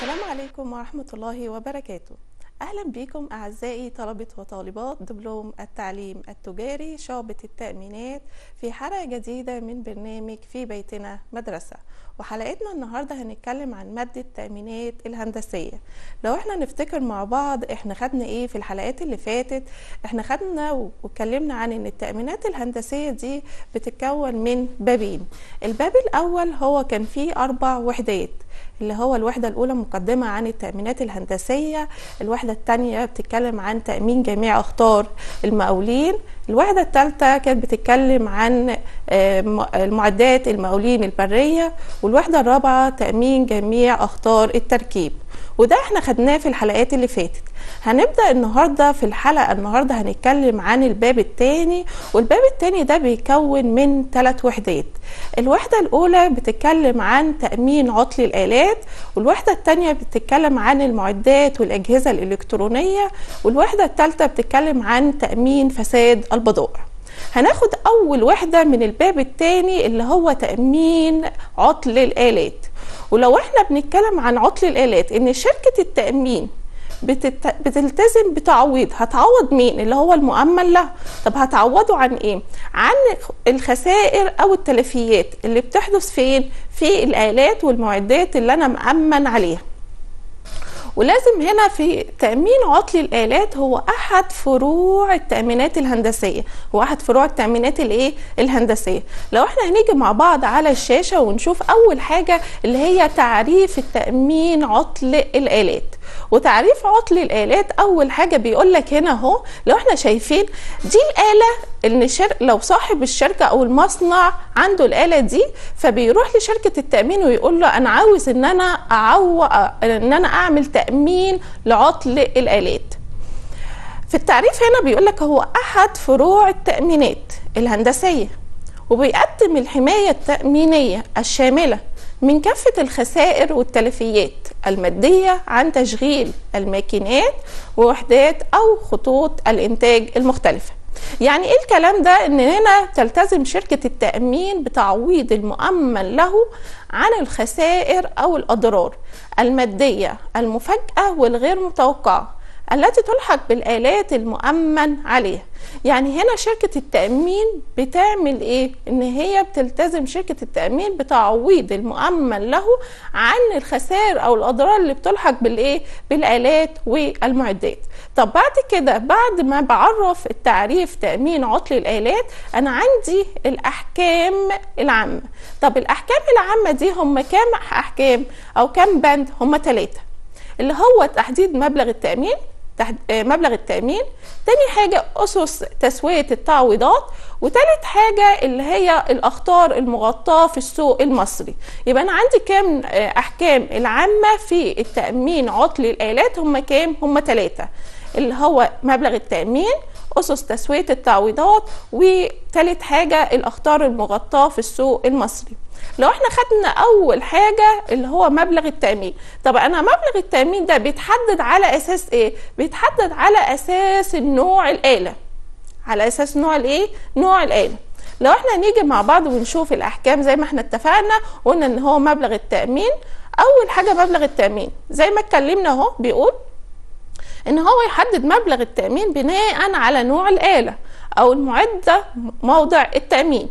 السلام عليكم ورحمة الله وبركاته أهلا بكم أعزائي طلبة وطالبات دبلوم التعليم التجاري شعبة التأمينات في حلقة جديدة من برنامج في بيتنا مدرسة وحلقتنا النهاردة هنتكلم عن مادة التأمينات الهندسية لو احنا نفتكر مع بعض احنا خدنا ايه في الحلقات اللي فاتت احنا خدنا واتكلمنا عن ان التأمينات الهندسية دي بتتكون من بابين الباب الأول هو كان فيه أربع وحدات اللي هو الوحدة الأولى مقدمة عن التأمينات الهندسية الوحدة الثانية بتتكلم عن تأمين جميع أخطار المقاولين الوحدة الثالثة كانت بتتكلم عن المعدات المقاولين البرية والوحدة الرابعة تأمين جميع أخطار التركيب وده احنا خدناه في الحلقات اللي فاتت هنبدأ النهاردة في الحلقة النهاردة هنتكلم عن الباب الثاني والباب الثاني ده بيكون من ثلاث وحدات الوحدة الأولى بتتكلم عن تأمين عطل الآلات والوحدة الثانية بتتكلم عن المعدات والأجهزة الإلكترونية والوحدة الثالثة بتتكلم عن تأمين فساد البضائع هناخد أول وحدة من الباب الثاني اللي هو تأمين عطل الآلات ولو احنا بنتكلم عن عطل الآلات إن شركة التأمين بتت... بتلتزم بتعويض هتعوض مين اللي هو المؤمن له طب هتعوضه عن ايه عن الخسائر او التلفيات اللي بتحدث فين في الالات والمعدات اللي انا مأمن عليها ولازم هنا في تأمين عطل الآلات هو أحد فروع التأمينات الهندسية هو أحد فروع التأمينات الإيه الهندسية لو احنا هنيجي مع بعض على الشاشة ونشوف أول حاجة اللي هي تعريف التأمين عطل الآلات وتعريف عطل الآلات أول حاجة بيقول لك هنا أهو لو احنا شايفين دي الآلة ان شر... لو صاحب الشركه او المصنع عنده الاله دي فبيروح لشركه التامين ويقول له انا عاوز ان انا اعو ان انا اعمل تامين لعطل الالات في التعريف هنا بيقول لك هو احد فروع التامينات الهندسيه وبيقدم الحمايه التامينيه الشامله من كافة الخسائر والتلفيات المادية عن تشغيل الماكينات ووحدات أو خطوط الإنتاج المختلفة يعني ايه الكلام ده ان هنا تلتزم شركة التأمين بتعويض المؤمن له عن الخسائر او الاضرار المادية المفاجئة والغير متوقعة التي تلحق بالآلات المؤمن عليها يعني هنا شركة التأمين بتعمل ايه ان هي بتلتزم شركة التأمين بتعويض المؤمن له عن الخسائر او الاضرار اللي بتلحق بالايه بالآلات والمعدات طب بعد كده بعد ما بعرف التعريف تأمين عطل الآلات أنا عندي الأحكام العامة طب الأحكام العامة دي هم كام أحكام أو كام بند هم ثلاثة اللي هو تحديد مبلغ التأمين مبلغ التأمين تاني حاجة أسس تسوية التعويضات وتالت حاجة اللي هي الأخطار المغطاة في السوق المصري يبقى أنا عندي كام أحكام العامة في التأمين عطل الآلات هم كام هم ثلاثة اللي هو مبلغ التأمين أسس تسوية التعويضات وتالت حاجة الأخطار المغطاة في السوق المصري لو احنا خدنا اول حاجة اللي هو مبلغ التأمين طب انا مبلغ التأمين ده بيتحدد على اساس ايه بيتحدد على اساس النوع الآلة على اساس نوع الايه نوع الآلة لو احنا نيجي مع بعض ونشوف الاحكام زي ما احنا اتفقنا قلنا ان هو مبلغ التأمين اول حاجة مبلغ التأمين زي ما اتكلمنا اهو بيقول ان هو يحدد مبلغ التأمين بناء على نوع الآلة او المعدة موضع التأمين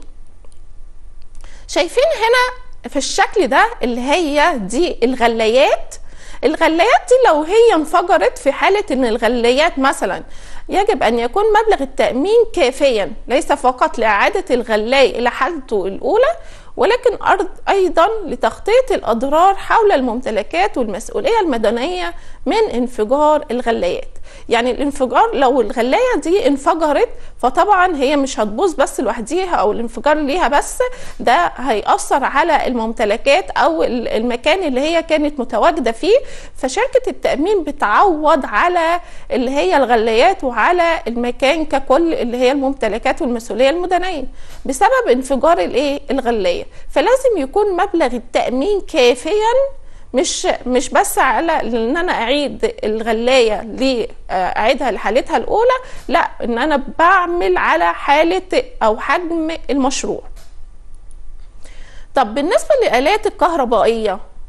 شايفين هنا في الشكل ده اللي هي دي الغلايات الغلايات دي لو هي انفجرت في حالة ان الغلايات مثلا يجب ان يكون مبلغ التأمين كافيا ليس فقط لإعادة الغلاي إلى حالته الأولى ولكن أيضا لتغطية الأضرار حول الممتلكات والمسؤولية المدنية من انفجار الغلايات يعني الانفجار لو الغلاية دي انفجرت فطبعا هي مش هتبوظ بس لوحديها او الانفجار ليها بس ده هيأثر على الممتلكات او المكان اللي هي كانت متواجدة فيه فشركة التأمين بتعوض على اللي هي الغلايات وعلى المكان ككل اللي هي الممتلكات والمسؤولية المدنية بسبب انفجار الايه الغلاية فلازم يكون مبلغ التأمين كافيا مش مش بس على ان انا اعيد الغلايه لاعيدها لحالتها الاولى لا ان انا بعمل على حاله او حجم المشروع طب بالنسبه للالات الكهربائيه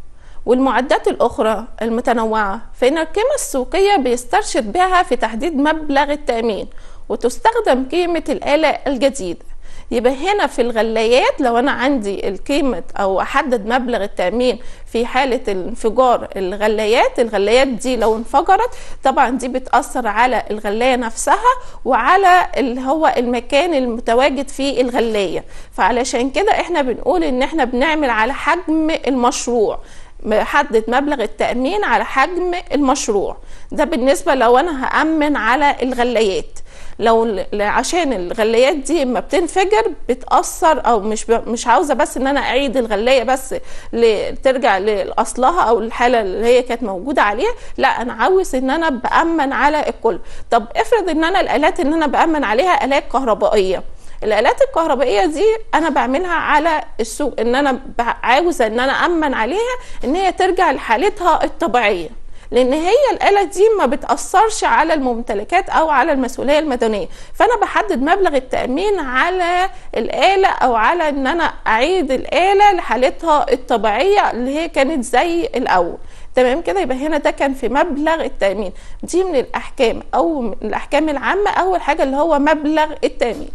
والمعدات الأخرى المتنوعة فإن القيمة السوقية بيسترشد بها في تحديد مبلغ التأمين وتستخدم قيمة الآلة الجديدة يبقى هنا في الغلايات لو انا عندي القيمه او احدد مبلغ التامين في حاله انفجار الغلايات الغلايات دي لو انفجرت طبعا دي بتاثر على الغلايه نفسها وعلى اللي هو المكان المتواجد فيه الغلايه فعلشان كده احنا بنقول ان احنا بنعمل على حجم المشروع محدد مبلغ التأمين على حجم المشروع ده بالنسبة لو أنا هأمن على الغلايات لو عشان الغلايات دي اما بتنفجر بتاثر او مش ب... مش عاوزه بس ان انا اعيد الغلايه بس ل... ترجع لاصلها او الحاله اللي هي كانت موجوده عليها لا انا عاوز ان انا بامن على الكل طب افرض ان انا الالات ان انا بامن عليها الات كهربائيه الالات الكهربائيه دي انا بعملها على السوق ان انا عاوزه ان انا امن عليها ان هي ترجع لحالتها الطبيعيه لان هي الاله دي ما بتاثرش على الممتلكات او على المسؤوليه المدنيه فانا بحدد مبلغ التامين على الاله او على ان انا اعيد الاله لحالتها الطبيعيه اللي هي كانت زي الاول تمام كده يبقى هنا ده كان في مبلغ التامين دي من الاحكام او من الاحكام العامه اول حاجه اللي هو مبلغ التامين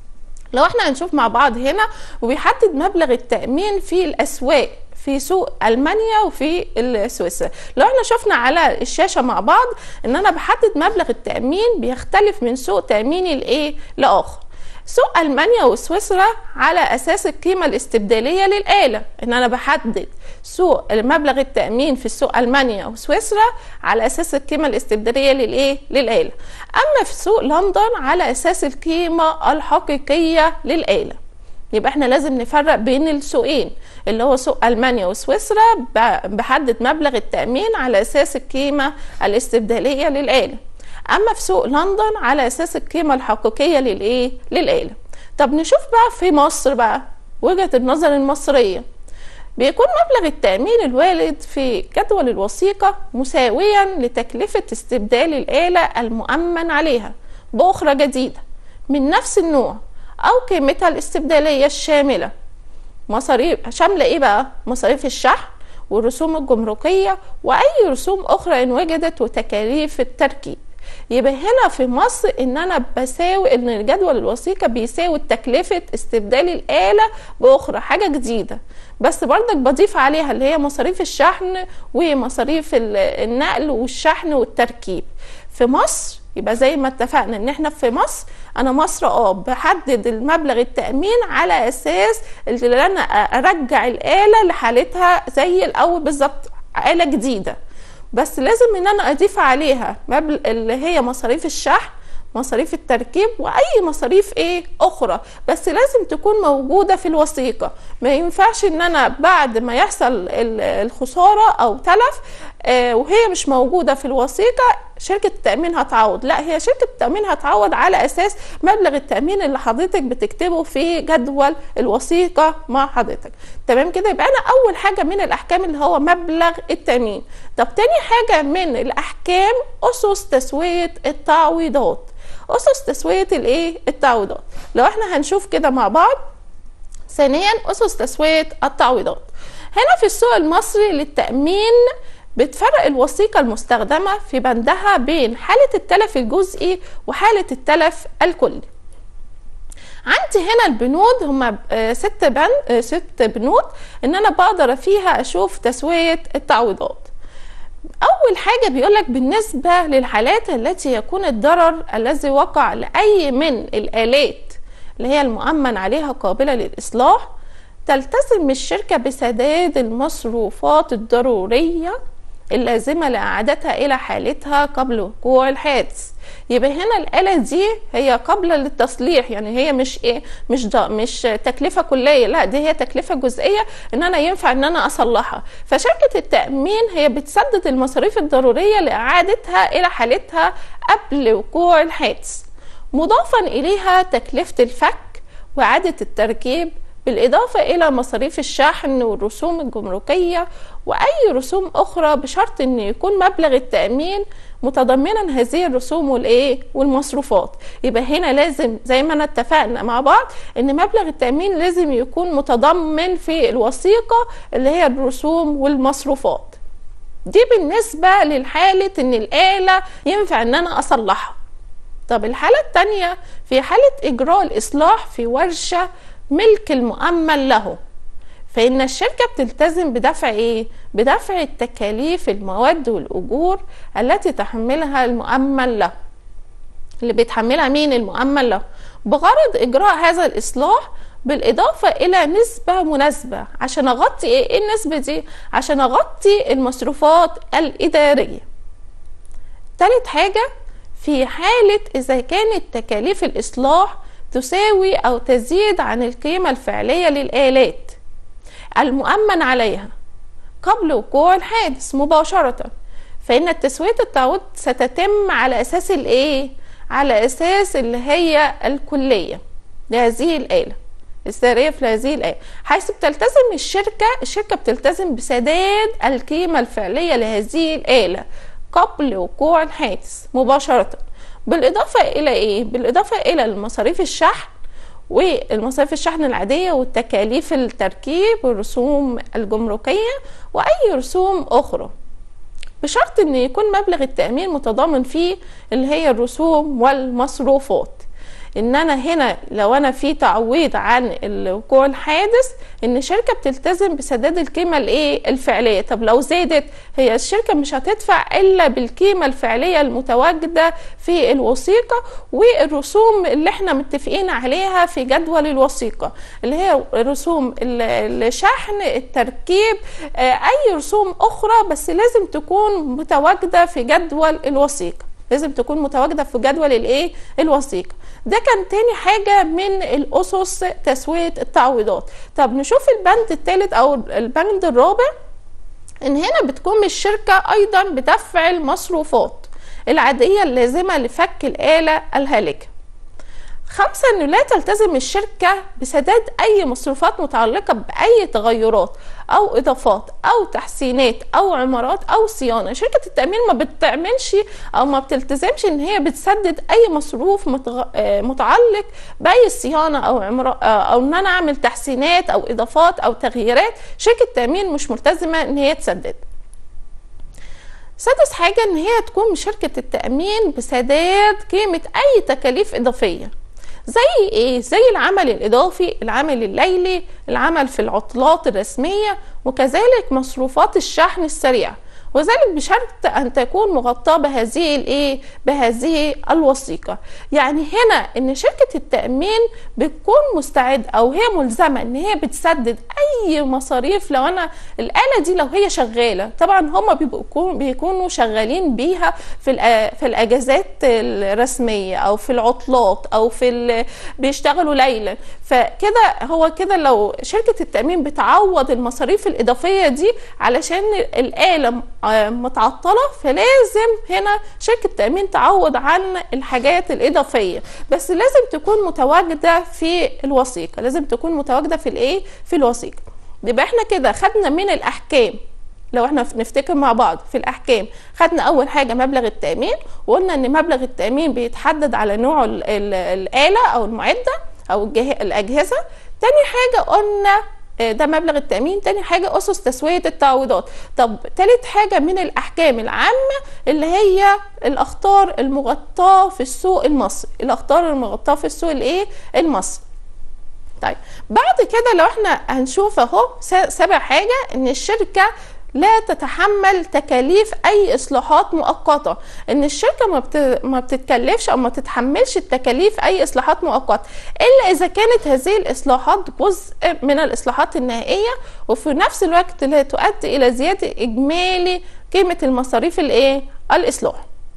لو احنا هنشوف مع بعض هنا وبيحدد مبلغ التامين في الاسواق في سوق المانيا وفي سويسرا لو احنا شفنا على الشاشه مع بعض ان انا بحدد مبلغ التامين بيختلف من سوق تاميني لايه لاخر سوق المانيا وسويسرا على اساس القيمه الاستبداليه للاله ان انا بحدد سوق مبلغ التامين في سوق المانيا وسويسرا على اساس القيمه الاستبداليه للايه للاله اما في سوق لندن على اساس القيمه الحقيقيه للاله يبقى احنا لازم نفرق بين السوقين اللي هو سوق المانيا وسويسرا بحدد مبلغ التامين على اساس القيمه الاستبداليه للاله اما في سوق لندن على اساس القيمه الحقيقيه للايه للاله طب نشوف بقى في مصر بقى وجهه النظر المصريه بيكون مبلغ التأمين الوارد في جدول الوثيقة مساويا لتكلفة استبدال الآلة المؤمن عليها بأخرى جديدة من نفس النوع أو قيمتها الاستبدالية الشاملة مصاريف شاملة إيه بقى؟ مصاريف الشحن والرسوم الجمركية وأي رسوم أخرى إن وجدت وتكاليف التركيب يبقى هنا في مصر ان انا بساوي ان الجدول الوثيقه بيساوي تكلفه استبدال الاله باخرى حاجه جديده بس برضك بضيف عليها اللي هي مصاريف الشحن ومصاريف النقل والشحن والتركيب في مصر يبقى زي ما اتفقنا ان احنا في مصر انا مصر اه بحدد المبلغ التامين على اساس اللي انا ارجع الاله لحالتها زي الاول بالظبط اله جديده بس لازم ان انا اضيف عليها مبلغ اللي هي مصاريف الشحن مصاريف التركيب واي مصاريف ايه اخرى بس لازم تكون موجوده في الوثيقه ما ينفعش ان انا بعد ما يحصل الخساره او تلف آه وهي مش موجوده في الوثيقه شركه التامين هتعوض لا هي شركه التامين هتعوض على اساس مبلغ التامين اللي حضرتك بتكتبه في جدول الوثيقه مع حضرتك تمام كده يبقى انا اول حاجه من الاحكام اللي هو مبلغ التامين طب تاني حاجه من الاحكام اسس تسويه التعويضات اسس تسويه الايه التعويضات لو احنا هنشوف كده مع بعض ثانيا اسس تسويه التعويضات هنا في السوق المصري للتامين بتفرق الوثيقة المستخدمة في بندها بين حالة التلف الجزئي وحالة التلف الكلي عندي هنا البنود هما ست بند ست بنود ان انا بقدر فيها اشوف تسوية التعويضات اول حاجه بيقولك بالنسبه للحالات التي يكون الضرر الذي وقع لاي من الالات اللي هي المؤمن عليها قابله للاصلاح تلتزم الشركه بسداد المصروفات الضروريه اللازمه لاعادتها الى حالتها قبل وقوع الحادث يبقى هنا الآلة دي هي قابلة للتصليح يعني هي مش ايه مش ده مش تكلفة كلية لا دي هي تكلفة جزئية ان انا ينفع ان انا اصلحها فشركة التأمين هي بتسدد المصاريف الضرورية لإعادتها إلى حالتها قبل وقوع الحادث مضافا إليها تكلفة الفك وإعادة التركيب بالإضافة إلى مصاريف الشحن والرسوم الجمركية وأي رسوم أخرى بشرط أن يكون مبلغ التأمين متضمنا هذه الرسوم والايه والمصروفات يبقى هنا لازم زي ما اتفقنا مع بعض ان مبلغ التامين لازم يكون متضمن في الوثيقه اللي هي الرسوم والمصروفات دي بالنسبه للحاله ان الاله ينفع ان انا اصلحها طب الحاله الثانيه في حاله اجراء الاصلاح في ورشه ملك المؤمن له فإن الشركة بتلتزم بدفع إيه؟ بدفع التكاليف المواد والأجور التي تحملها المؤمن له اللي بيتحملها مين المؤمن له بغرض إجراء هذا الإصلاح بالإضافة إلى نسبة مناسبة عشان أغطي إيه, إيه النسبة دي؟ عشان أغطي المصروفات الإدارية تالت حاجة في حالة إذا كانت تكاليف الإصلاح تساوي أو تزيد عن القيمة الفعلية للآلات المؤمن عليها قبل وقوع الحادث مباشرة فإن تسوية التعويض ستتم على أساس الإيه؟ على أساس اللي هي الكلية لهذه الآلة السارية في هذه الآية حيث بتلتزم الشركة الشركة بتلتزم بسداد القيمة الفعلية لهذه الآلة قبل وقوع الحادث مباشرة بالإضافة إلى إيه؟ بالإضافة إلى المصاريف الشحن والمصاريف الشحن العادية والتكاليف التركيب والرسوم الجمركية وأي رسوم أخرى بشرط أن يكون مبلغ التأمين متضامن فيه اللي هي الرسوم والمصروفات ان انا هنا لو انا في تعويض عن وقوع الحادث ان الشركه بتلتزم بسداد القيمه الايه الفعليه طب لو زادت هي الشركه مش هتدفع الا بالقيمه الفعليه المتواجده في الوثيقه والرسوم اللي احنا متفقين عليها في جدول الوثيقه اللي هي رسوم الشحن التركيب آه، اي رسوم اخرى بس لازم تكون متواجده في جدول الوثيقه لازم تكون متواجده في جدول الايه الوثيقه ده كان تاني حاجة من الأسس تسوية التعويضات طب نشوف البند الثالث أو البند الرابع إن هنا بتقوم الشركة أيضا بدفع المصروفات العادية اللازمة لفك الآلة الهالكة خمسة أنه لا تلتزم الشركة بسداد أي مصروفات متعلقة بأي تغيرات أو إضافات أو تحسينات أو عمارات أو صيانة شركة التأمين ما بتعملش أو ما بتلتزمش أن هي بتسدد أي مصروف آه، متعلق بأي صيانة أو عمارات آه، أو أن أنا أعمل تحسينات أو إضافات أو تغييرات شركة التأمين مش ملتزمة أن هي تسدد سادس حاجة ان هي تكون شركة التأمين بسداد قيمة اي تكاليف اضافية زي ايه زي العمل الاضافي العمل الليلي العمل في العطلات الرسميه وكذلك مصروفات الشحن السريع وذلك بشرط ان تكون مغطاه بهذه الايه بهذه الوثيقه يعني هنا ان شركه التامين بتكون مستعد او هي ملزمه ان هي بتسدد اي مصاريف لو انا الاله دي لو هي شغاله طبعا هم بيكونوا بيكونوا شغالين بيها في في الاجازات الرسميه او في العطلات او في بيشتغلوا ليلا فكده هو كده لو شركه التامين بتعوض المصاريف الاضافيه دي علشان الاله متعطله فلازم هنا شركه التامين تعوض عن الحاجات الاضافيه بس لازم تكون متواجده في الوثيقه لازم تكون متواجده في الايه في الوثيقه يبقى احنا كده خدنا من الاحكام لو احنا نفتكر مع بعض في الاحكام خدنا اول حاجه مبلغ التامين وقلنا ان مبلغ التامين بيتحدد على نوع الاله او المعده او الاجهزه تاني حاجه قلنا آه، ده مبلغ التأمين تاني حاجة أسس تسوية التعويضات طب تالت حاجة من الأحكام العامة اللي هي الأخطار المغطاة في السوق المصري الأخطار المغطاة في السوق الإيه المصري طيب بعد كده لو احنا هنشوف اهو سابع حاجة ان الشركة لا تتحمل تكاليف اي اصلاحات مؤقته ان الشركه ما ما بتتكلفش او ما تتحملش التكاليف اي اصلاحات مؤقته الا اذا كانت هذه الاصلاحات جزء من الاصلاحات النهائيه وفي نفس الوقت لا تؤدي الى زياده اجمالي قيمه المصاريف الايه الاصلاح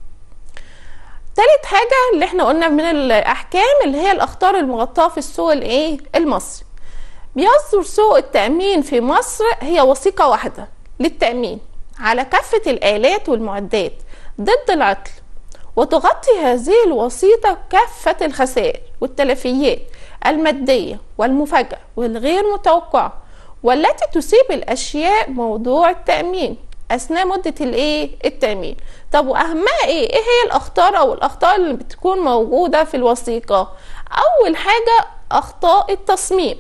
تالت حاجه اللي احنا قلنا من الاحكام اللي هي الاخطار المغطاه في السوق الايه المصري بيصدر سوق التامين في مصر هي وثيقه واحده للتأمين على كافة الآلات والمعدات ضد العطل وتغطي هذه الوسيطة كافة الخسائر والتلفيات المادية والمفاجأة والغير متوقعة والتي تصيب الأشياء موضوع التأمين أثناء مدة الإيه؟ التأمين طب وأهمها إيه؟ إيه هي الأخطار أو الأخطاء اللي بتكون موجودة في الوثيقة؟ أول حاجة أخطاء التصميم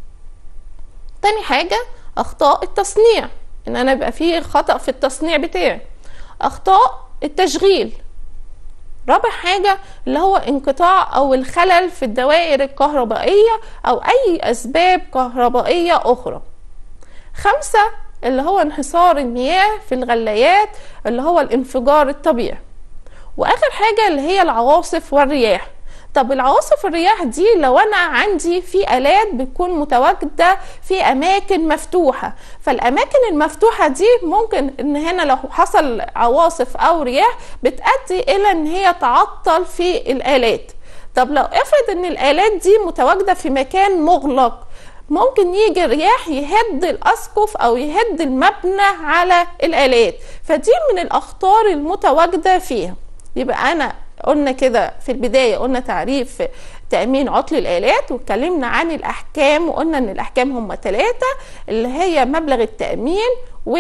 تاني حاجة أخطاء التصنيع إن أنا يبقى فيه خطأ في التصنيع بتاعي أخطاء التشغيل رابع حاجة اللي هو انقطاع أو الخلل في الدوائر الكهربائية أو أي أسباب كهربائية أخرى خمسة اللي هو انحصار المياه في الغلايات اللي هو الانفجار الطبيعي وآخر حاجة اللي هي العواصف والرياح طب العواصف الرياح دي لو انا عندي في الات بتكون متواجده في اماكن مفتوحه فالاماكن المفتوحه دي ممكن ان هنا لو حصل عواصف او رياح بتؤدي الى ان هي تعطل في الالات طب لو افرض ان الالات دي متواجده في مكان مغلق ممكن يجي الرياح يهد الاسقف او يهد المبنى على الالات فدي من الاخطار المتواجده فيها يبقى انا قلنا كده في البدايه قلنا تعريف تامين عطل الالات واتكلمنا عن الاحكام وقلنا ان الاحكام هم ثلاثه اللي هي مبلغ التامين و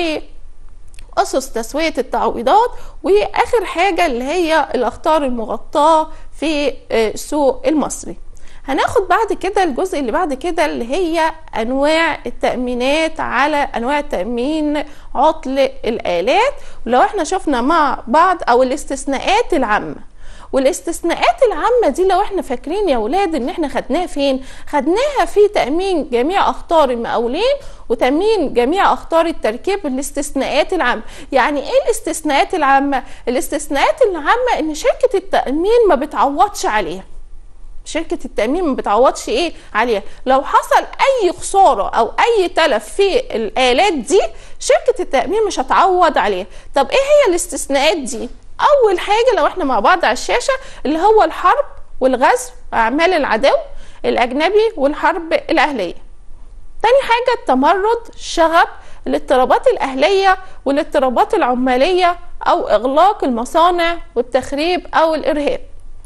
أسس تسوية التعويضات وآخر حاجة اللي هي الأخطار المغطاة في السوق المصري هناخد بعد كده الجزء اللي بعد كده اللي هي انواع التامينات على انواع التامين عطل الالات ولو احنا شفنا مع بعض او الاستثناءات العامه والاستثناءات العامه دي لو احنا فاكرين يا ولاد ان احنا خدناها فين خدناها في تامين جميع اخطار المقاولين وتامين جميع اخطار التركيب الاستثناءات العامه يعني ايه الاستثناءات العامه الاستثناءات العامه ان شركه التامين ما بتعوضش عليها شركة التأمين ما بتعوضش ايه عليها لو حصل اي خسارة او اي تلف في الالات دي شركة التأمين مش هتعوض عليها طب ايه هي الاستثناءات دي اول حاجة لو احنا مع بعض على الشاشة اللي هو الحرب والغزو واعمال العدو الاجنبي والحرب الاهلية تاني حاجة التمرد الشغب الاضطرابات الاهلية والاضطرابات العمالية او اغلاق المصانع والتخريب او الارهاب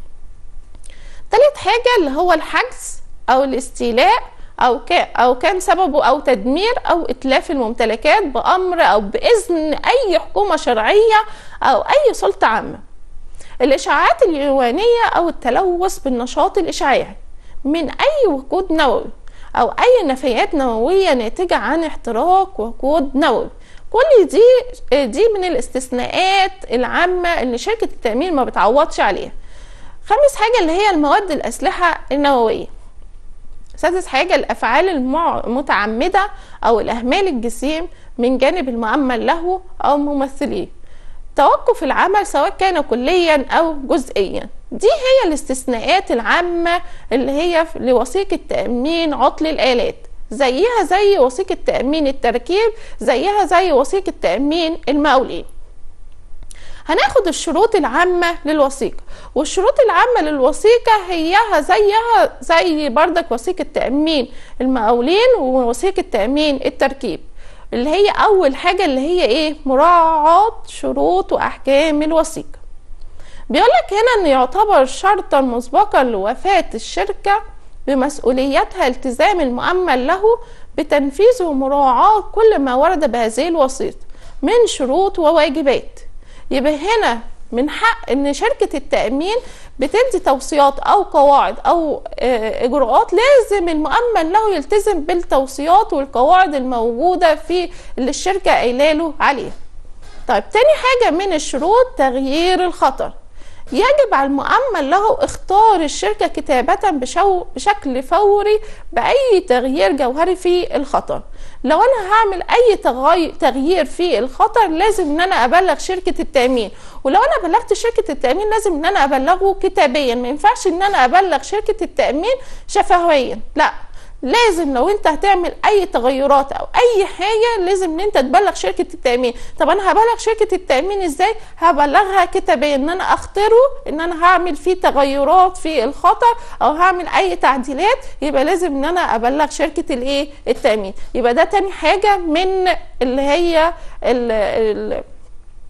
تالت حاجة اللي هو الحجز أو الاستيلاء أو كان أو كان سببه أو تدمير أو إتلاف الممتلكات بأمر أو بإذن أي حكومة شرعية أو أي سلطة عامة. الإشعاعات اليوانية أو التلوث بالنشاط الإشعاعي من أي وقود نووي أو أي نفايات نووية ناتجة عن احتراق وقود نووي. كل دي دي من الاستثناءات العامة اللي شركة التأمين ما بتعوضش عليها. خامس حاجة اللي هي المواد الأسلحة النووية سادس حاجة الأفعال المتعمدة أو الأهمال الجسيم من جانب المؤمن له أو ممثليه توقف العمل سواء كان كليا أو جزئيا دي هي الاستثناءات العامة اللي هي لوثيقة تأمين عطل الآلات زيها زي وثيقة تأمين التركيب زيها زي وثيقة تأمين المقاولين هناخد الشروط العامة للوثيقة والشروط العامة للوثيقة هيها زيها زي بردك وثيقة تأمين المقاولين ووثيقة تأمين التركيب اللي هي أول حاجة اللي هي إيه مراعاة شروط وأحكام الوثيقة بيقولك هنا أن يعتبر شرطا مسبقا لوفاة الشركة بمسؤوليتها التزام المؤمن له بتنفيذ ومراعاة كل ما ورد بهذه الوثيقة من شروط وواجبات يبقى هنا من حق ان شركه التامين بتدي توصيات او قواعد او اجراءات لازم المؤمن له يلتزم بالتوصيات والقواعد الموجوده في اللي الشركه قايله له عليها طيب تاني حاجه من الشروط تغيير الخطر يجب على المؤمن له اختار الشركة كتابة بشو بشكل فوري بأي تغيير جوهري في الخطر لو انا هعمل اي تغيير في الخطر لازم ان انا ابلغ شركه التامين ولو انا بلغت شركه التامين لازم ان انا ابلغه كتابيا ما ينفعش ان انا ابلغ شركه التامين شفويا لا لازم لو انت هتعمل اي تغيرات او اي حاجه لازم ان انت تبلغ شركه التامين طب انا هبلغ شركه التامين ازاي هبلغها كتابيا ان انا اختاره ان انا هعمل فيه تغيرات في الخطر او هعمل اي تعديلات يبقى لازم ان انا ابلغ شركه الايه التامين يبقى ده تاني حاجه من اللي هي ال ال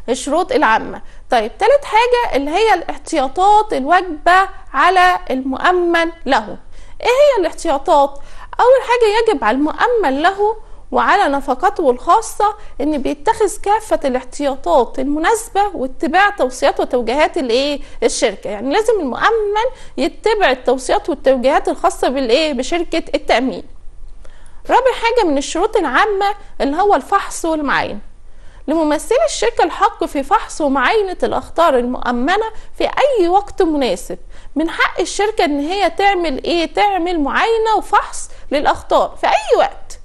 الشروط العامة طيب تالت حاجة اللي هي الاحتياطات الواجبة على المؤمن له ايه هي الاحتياطات اول حاجة يجب على المؤمن له وعلى نفقاته الخاصة ان بيتخذ كافة الاحتياطات المناسبة واتباع توصيات وتوجيهات الايه الشركة يعني لازم المؤمن يتبع التوصيات والتوجيهات الخاصة بالايه بشركة التأمين رابع حاجة من الشروط العامة اللي هو الفحص والمعاينة لممثلي الشركة الحق في فحص ومعاينة الأخطار المؤمنة في أي وقت مناسب من حق الشركة إن هي تعمل إيه؟ تعمل معاينة وفحص للأخطار في أي وقت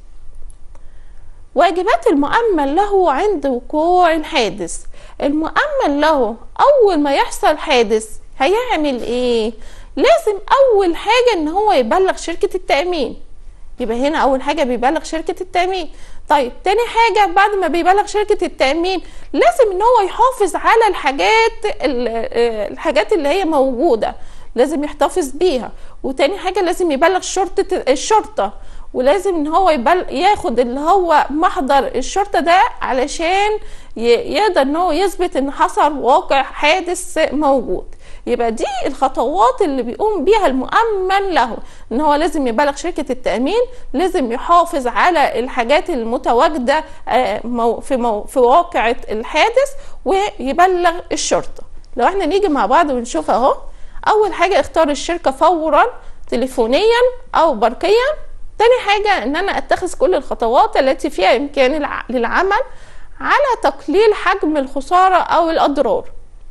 واجبات المؤمن له عند وقوع الحادث المؤمن له أول ما يحصل حادث هيعمل إيه؟ لازم أول حاجة إن هو يبلغ شركة التأمين يبقى هنا أول حاجة بيبلغ شركة التأمين طيب تاني حاجة بعد ما بيبلغ شركة التأمين لازم ان هو يحافظ على الحاجات الحاجات اللي هي موجودة لازم يحتفظ بيها وتاني حاجة لازم يبلغ شرطة الشرطة ولازم ان هو يبل... ياخد اللي هو محضر الشرطة ده علشان ي... يقدر ان هو يثبت ان حصل واقع حادث موجود يبقى دي الخطوات اللي بيقوم بيها المؤمن له ان هو لازم يبلغ شركه التامين لازم يحافظ على الحاجات المتواجده في في واقعه الحادث ويبلغ الشرطه لو احنا نيجي مع بعض ونشوف اهو اول حاجه اختار الشركه فورا تليفونيا او برقيا تاني حاجة ان انا اتخذ كل الخطوات التي فيها امكان للعمل على تقليل حجم الخسارة او الاضرار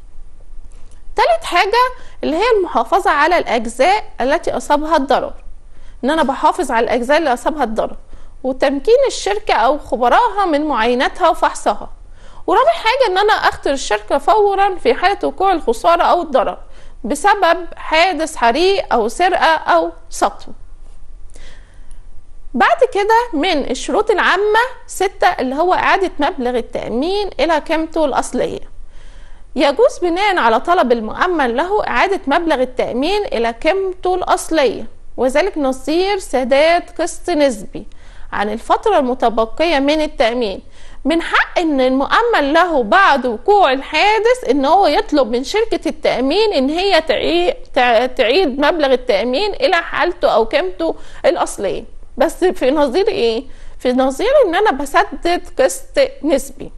تالت حاجة اللي هي المحافظة على الأجزاء التي أصابها الضرر إن أنا بحافظ على الأجزاء اللي أصابها الضرر وتمكين الشركة أو خبراها من معاينتها وفحصها ورابع حاجة إن أنا أختار الشركة فورا في حالة وقوع الخسارة أو الضرر بسبب حادث حريق أو سرقة أو سطو بعد كده من الشروط العامة ستة اللي هو إعادة مبلغ التأمين إلى قيمته الأصلية يجوز بناء على طلب المؤمن له إعادة مبلغ التأمين إلى قيمته الأصلية وذلك نظير سداد قسط نسبي عن الفترة المتبقية من التأمين من حق ان المؤمن له بعد وقوع الحادث ان هو يطلب من شركة التأمين ان هي تعيد مبلغ التأمين الى حالته او قيمته الاصلية بس في نظير ايه في نظير ان انا بسدد قسط نسبي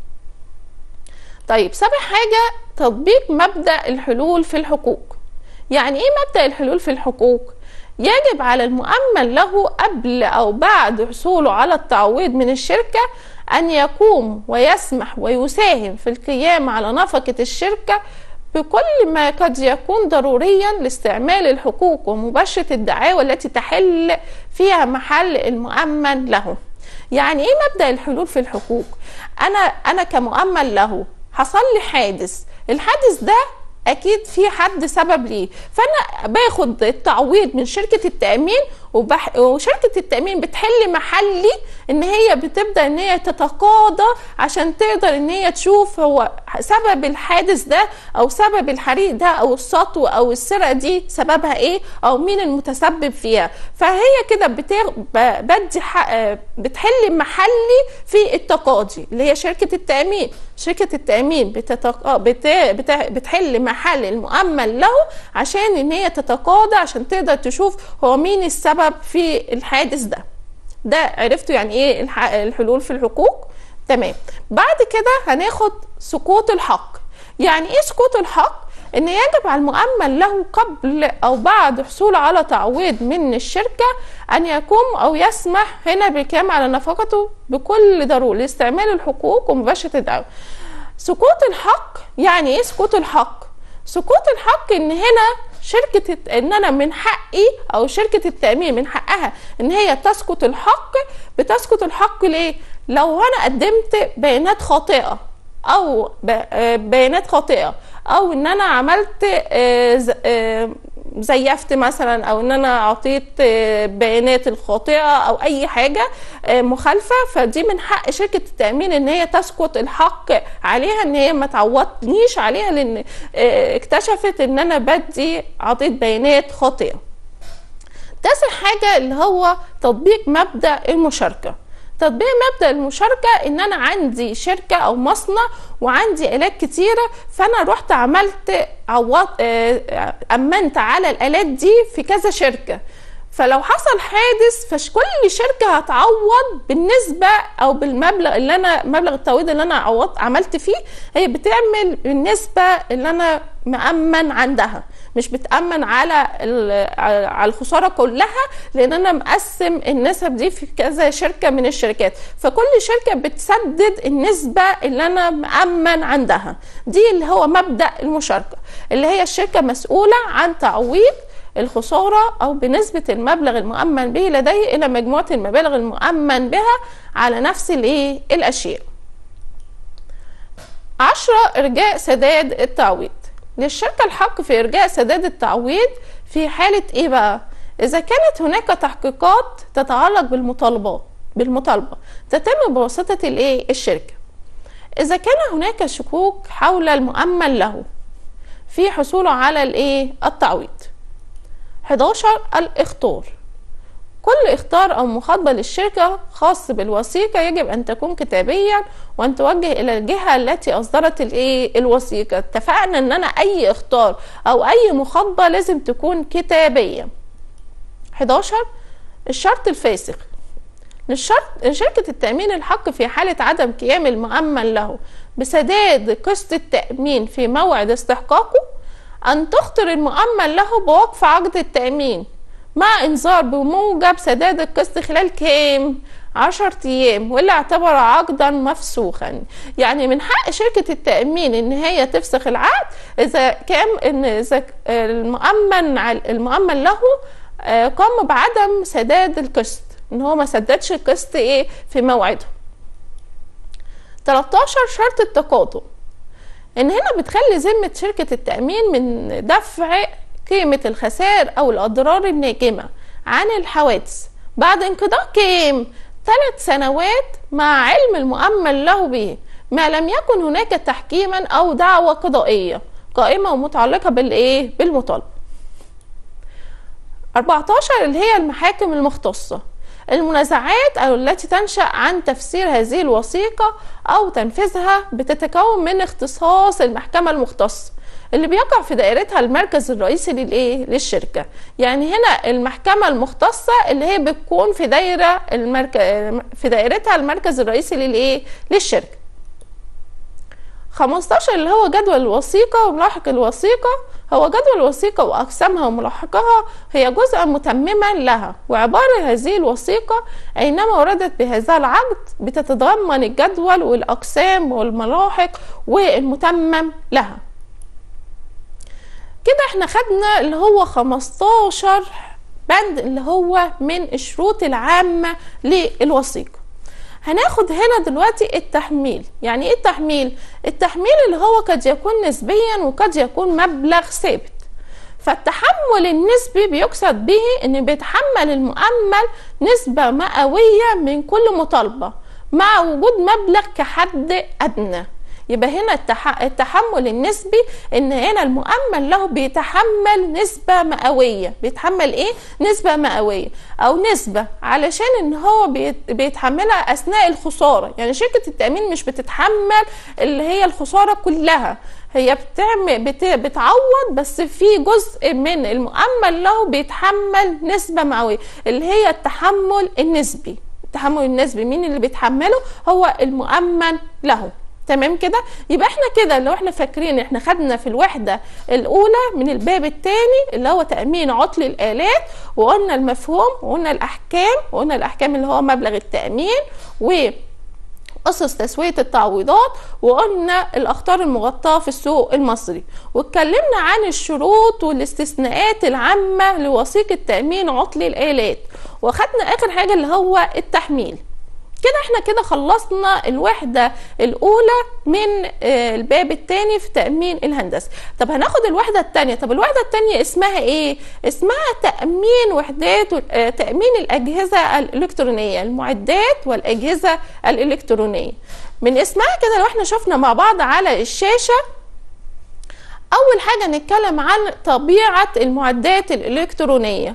طيب سابع حاجة تطبيق مبدأ الحلول في الحقوق يعني ايه مبدأ الحلول في الحقوق يجب على المؤمن له قبل او بعد حصوله على التعويض من الشركة ان يقوم ويسمح ويساهم في القيام على نفقة الشركة بكل ما قد يكون ضروريا لاستعمال الحقوق ومباشرة الدعاوى التي تحل فيها محل المؤمن له يعني ايه مبدأ الحلول في الحقوق انا انا كمؤمن له حصل لي حادث الحادث ده اكيد في حد سبب ليه فانا باخد التعويض من شركه التامين وبح... وشركه التامين بتحل محلي ان هي بتبدا ان هي تتقاضى عشان تقدر ان هي تشوف هو سبب الحادث ده او سبب الحريق ده او السطو او السرقه دي سببها ايه او مين المتسبب فيها فهي كده بتغ... بدي ح... بتحل محلي في التقاضي اللي هي شركه التامين شركه التامين بتتق... بت... بت... بتحل محل المؤمن له عشان ان هي تتقاضى عشان تقدر تشوف هو مين السبب في الحادث ده ده عرفتوا يعني ايه الحلول في الحقوق تمام بعد كده هناخد سقوط الحق يعني ايه سقوط الحق ان يجب على المؤمن له قبل او بعد حصوله على تعويض من الشركه ان يقوم او يسمح هنا بالقيام على نفقته بكل ضروره لاستعمال الحقوق ومباشره الدعوه سقوط الحق يعني ايه سقوط الحق سقوط الحق ان هنا شركة ان انا من حقي او شركة التأمين من حقها ان هي تسقط الحق بتسقط الحق ليه لو انا قدمت بيانات خاطئة او بيانات خاطئة او ان انا عملت زيفت مثلا او ان انا اعطيت بيانات الخاطئه او اي حاجه مخالفه فدي من حق شركه التامين ان هي تسقط الحق عليها ان هي ما تعوضنيش عليها لان اكتشفت ان انا بدي اعطيت بيانات خاطئه تاسع حاجه اللي هو تطبيق مبدا المشاركه تطبيق مبدأ المشاركة ان انا عندي شركة او مصنع وعندي الات كتيرة فانا رحت عملت عوض آه، امنت على الالات دي في كذا شركة فلو حصل حادث فكل شركة هتعوض بالنسبة او بالمبلغ اللي انا مبلغ التعويض اللي انا عوضت عملت فيه هي بتعمل بالنسبة اللي انا مأمن عندها مش بتأمن على على الخسارة كلها لأن أنا مقسم النسب دي في كذا شركة من الشركات فكل شركة بتسدد النسبة اللي أنا مأمن عندها دي اللي هو مبدأ المشاركة اللي هي الشركة مسؤولة عن تعويض الخسارة أو بنسبة المبلغ المؤمن به لديه إلى مجموعة المبالغ المؤمن بها على نفس الإيه الأشياء عشرة إرجاء سداد التعويض للشركة الحق في إرجاء سداد التعويض في حالة إيه بقى؟ إذا كانت هناك تحقيقات تتعلق بالمطالبات بالمطالبة تتم بواسطة الإيه؟ الشركة إذا كان هناك شكوك حول المؤمن له في حصوله على الإيه؟ التعويض 11 الاختار كل اختار او مخاطبه للشركه خاص بالوثيقه يجب ان تكون كتابيا وان توجه الى الجهه التي اصدرت الايه الوثيقه اتفقنا ان انا اي اختار او اي مخاطبه لازم تكون كتابيه 11 الشرط الفاسخ للشرط لشركة التأمين الحق في حالة عدم قيام المؤمن له بسداد قسط التأمين في موعد استحقاقه أن تخطر المؤمن له بوقف عقد التأمين مع انذار بموجب سداد القسط خلال كام عشر ايام واللي اعتبر عقدا مفسوخا يعني من حق شركة التأمين ان هي تفسخ العقد اذا كان ان اذا المؤمن المؤمن له آه، قام بعدم سداد القسط ان هو ما سددش القسط ايه في موعده 13 شرط التقاضي ان هنا بتخلي ذمة شركة التأمين من دفع قيمة الخسائر أو الأضرار الناجمة عن الحوادث بعد انقضاء كام؟ ثلاث سنوات مع علم المؤمن له به ما لم يكن هناك تحكيما أو دعوة قضائية قائمة ومتعلقة بالإيه؟ بالمطالبة 14 اللي هي المحاكم المختصة المنازعات أو التي تنشأ عن تفسير هذه الوثيقة أو تنفيذها بتتكون من اختصاص المحكمة المختصة اللي بيقع في دائرتها المركز الرئيسي للايه للشركه يعني هنا المحكمه المختصه اللي هي بتكون في دايره المركز في دائرتها المركز الرئيسي للايه للشركه 15 اللي هو جدول الوثيقه وملاحق الوثيقه هو جدول الوثيقة وأقسامها وملاحقها هي جزءا متمما لها وعبارة هذه الوثيقة أينما وردت بهذا العقد بتتضمن الجدول والأقسام والملاحق والمتمم لها كده احنا خدنا اللي هو 15 بند اللي هو من الشروط العامة للوثيقة هناخد هنا دلوقتي التحميل يعني ايه التحميل التحميل اللي هو قد يكون نسبيا وقد يكون مبلغ ثابت فالتحمل النسبي بيقصد به ان بيتحمل المؤمل نسبة مئوية من كل مطالبة مع وجود مبلغ كحد ادنى يبقى هنا التحمل النسبي ان هنا المؤمن له بيتحمل نسبة مئوية بيتحمل ايه نسبة مئوية او نسبة علشان ان هو بيتحملها اثناء الخسارة يعني شركة التأمين مش بتتحمل اللي هي الخسارة كلها هي بتعمل بت... بتعوض بس في جزء من المؤمن له بيتحمل نسبة مئوية اللي هي التحمل النسبي التحمل النسبي مين اللي بيتحمله هو المؤمن له تمام كده يبقى احنا كده لو احنا فاكرين احنا خدنا في الوحده الاولى من الباب الثاني اللي هو تامين عطل الالات وقلنا المفهوم وقلنا الاحكام وقلنا الاحكام اللي هو مبلغ التامين و أسس تسوية التعويضات وقلنا الأخطار المغطاة في السوق المصري واتكلمنا عن الشروط والاستثناءات العامة لوثيقة تأمين عطل الآلات وخدنا آخر حاجة اللي هو التحميل كده احنا كده خلصنا الوحدة الأولى من آه، الباب الثاني في تأمين الهندسة طب هناخد الوحدة الثانية طب الوحدة الثانية اسمها ايه؟ اسمها تأمين وحدات آه، تأمين الأجهزة الإلكترونية المعدات والأجهزة الإلكترونية من اسمها كده لو احنا شفنا مع بعض على الشاشة أول حاجة نتكلم عن طبيعة المعدات الإلكترونية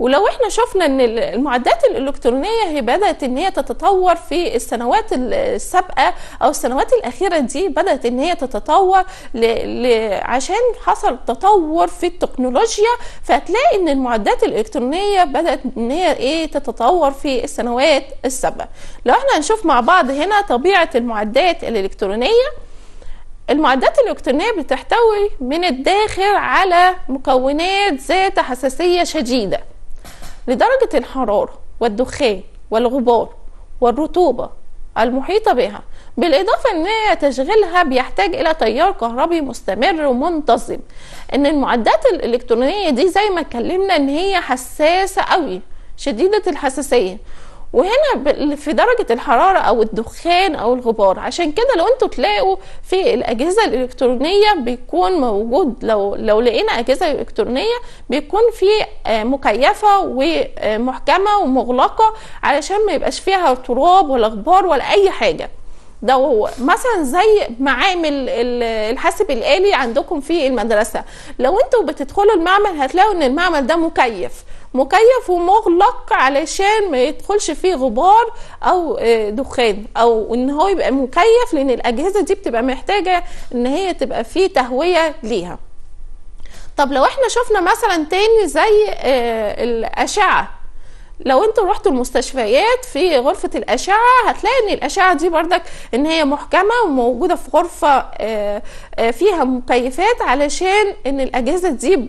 ولو احنا شفنا ان المعدات الالكترونيه هي بدات ان هي تتطور في السنوات السابقه او السنوات الاخيره دي بدات ان هي تتطور ل... ل... عشان حصل تطور في التكنولوجيا فهتلاقي ان المعدات الالكترونيه بدات ان هي ايه تتطور في السنوات السابقه لو احنا هنشوف مع بعض هنا طبيعه المعدات الالكترونيه المعدات الإلكترونية بتحتوي من الداخل على مكونات ذات حساسية شديدة لدرجة الحرارة والدخان والغبار والرطوبة المحيطة بها بالإضافة أن تشغيلها بيحتاج إلى تيار كهربي مستمر ومنتظم أن المعدات الإلكترونية دي زي ما اتكلمنا أن هي حساسة قوي شديدة الحساسية وهنا في درجة الحرارة أو الدخان أو الغبار عشان كده لو انتوا تلاقوا في الأجهزة الإلكترونية بيكون موجود لو لو لقينا أجهزة إلكترونية بيكون في مكيفة ومحكمة ومغلقة علشان ما يبقاش فيها تراب ولا غبار ولا أي حاجة ده مثلا زي معامل الحاسب الآلي عندكم في المدرسة لو انتوا بتدخلوا المعمل هتلاقوا ان المعمل ده مكيف مكيف ومغلق علشان ما يدخلش فيه غبار او دخان او ان هو يبقى مكيف لان الاجهزه دي بتبقى محتاجه ان هي تبقى فيه تهويه ليها طب لو احنا شفنا مثلا تاني زي الاشعه لو انتوا رحتوا المستشفيات في غرفة الأشعة هتلاقي ان الأشعة دي بردك ان هي محكمة وموجودة في غرفة فيها مكيفات علشان ان الأجهزة دي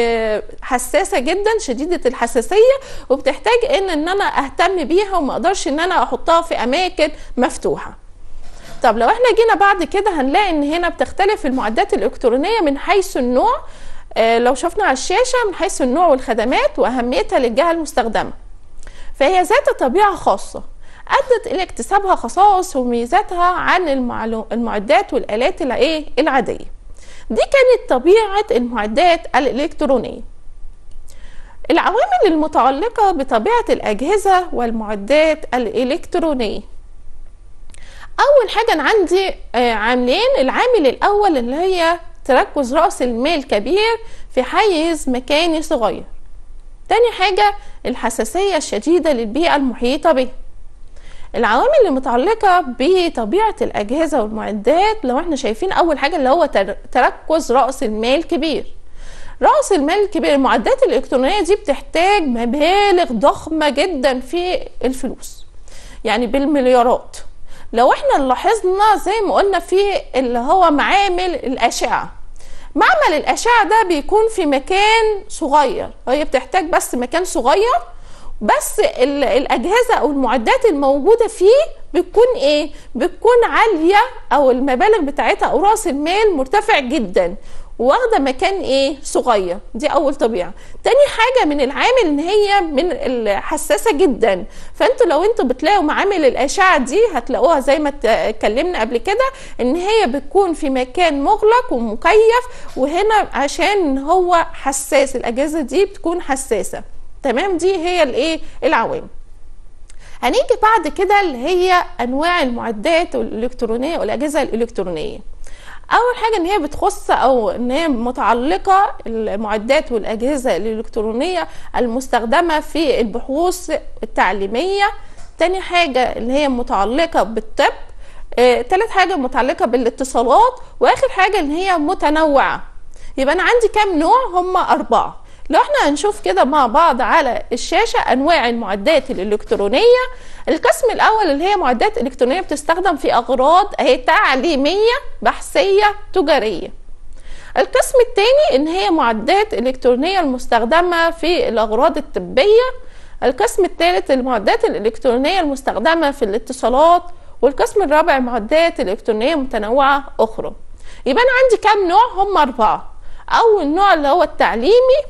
حساسة جدا شديدة الحساسية وبتحتاج ان ان انا اهتم بيها وما اقدرش ان انا احطها في اماكن مفتوحة طب لو احنا جينا بعد كده هنلاقي ان هنا بتختلف المعدات الالكترونية من حيث النوع لو شفنا على الشاشة من حيث النوع والخدمات وأهميتها للجهة المستخدمة فهي ذات طبيعة خاصة أدت إلى اكتسابها خصائص وميزاتها عن المعلو... المعدات والآلات الإيه العادية دي كانت طبيعة المعدات الإلكترونية العوامل المتعلقة بطبيعة الأجهزة والمعدات الإلكترونية أول حاجة أنا عندي عاملين العامل الأول اللي هي تركز رأس المال كبير في حيز مكاني صغير تاني حاجة الحساسية الشديدة للبيئة المحيطة به العوامل المتعلقة بطبيعة الأجهزة والمعدات لو احنا شايفين أول حاجة اللي هو تركز رأس المال كبير رأس المال الكبير المعدات الإلكترونية دي بتحتاج مبالغ ضخمة جدا في الفلوس يعني بالمليارات لو احنا لاحظنا زي ما قلنا في اللي هو معامل الأشعة معمل الأشعة ده بيكون في مكان صغير هي بتحتاج بس مكان صغير بس الأجهزة أو المعدات الموجودة فيه بتكون إيه؟ بتكون عالية أو المبالغ بتاعتها أو رأس المال مرتفع جدا واخدة مكان ايه صغير دي اول طبيعة تاني حاجة من العامل ان هي من الحساسة جدا فانتوا لو انتوا بتلاقوا معامل الاشعة دي هتلاقوها زي ما اتكلمنا قبل كده ان هي بتكون في مكان مغلق ومكيف وهنا عشان هو حساس الاجهزة دي بتكون حساسة تمام دي هي الايه العوامل هنيجي بعد كده اللي هي انواع المعدات الالكترونيه والاجهزه الالكترونيه اول حاجه ان هي بتخص او ان هي متعلقه المعدات والاجهزه الالكترونيه المستخدمه في البحوث التعليميه تاني حاجه اللي هي متعلقه بالطب آه، تالت حاجه متعلقه بالاتصالات واخر حاجه ان هي متنوعه يبقى انا عندي كام نوع هم اربعه لو احنا هنشوف كده مع بعض على الشاشة أنواع المعدات الإلكترونية القسم الأول اللي هي معدات إلكترونية بتستخدم في أغراض هي تعليمية بحثية تجارية القسم الثاني إن هي معدات إلكترونية المستخدمة في الأغراض الطبية القسم الثالث المعدات الإلكترونية المستخدمة في الاتصالات والقسم الرابع معدات إلكترونية متنوعة أخرى يبقى أنا عندي كام نوع هم أربعة أول نوع اللي هو التعليمي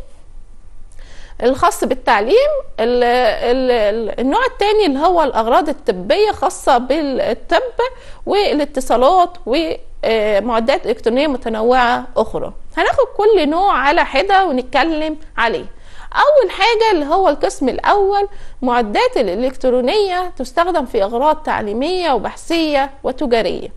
الخاص بالتعليم ال ال النوع الثاني اللي هو الاغراض الطبيه خاصه بالطب والاتصالات ومعدات الكترونيه متنوعه اخرى هناخد كل نوع على حده ونتكلم عليه اول حاجه اللي هو القسم الاول معدات الالكترونيه تستخدم في اغراض تعليميه وبحثيه وتجاريه